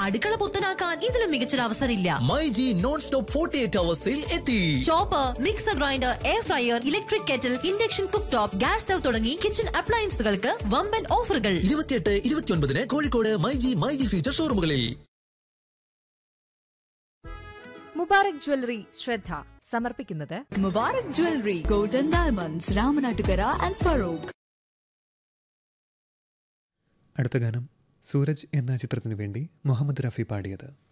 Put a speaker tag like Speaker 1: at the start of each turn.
Speaker 1: അടുക്കള പുത്തനാക്കാൻ ഇതിലും മികച്ചൊരു അവസരമില്ല
Speaker 2: myG non stop forty eight hour sale എത്തി
Speaker 1: chopper mixer grinder air fryer electric kettle induction cook top gas stove തുടങ്ങി കിച്ചൺ അപ്ലയൻസുകൾക്ക് വമ്പൻ ഓഫറുകൾ
Speaker 2: ഇരുപത്തിയെട്ട് ഇരുപത്തിയൊൻപതിന് കോഴിക്കോട് മൈജി മൈജി ഫ്യൂച്ചർ ഷോറൂമുകളിൽ
Speaker 3: മുബാറക് ജ്വല്ലറി ശ്രദ്ധ സമർപ്പിക്കുന്നത്
Speaker 4: Mubarak Jewelry, Golden Diamonds, Ramanattukara and Farouk.
Speaker 5: അടുത്ത ഗാനം സൂരജ് എന്ന ചിത്രത്തിനു വേണ്ടി മുഹമ്മദ് റഫി പാടിയത്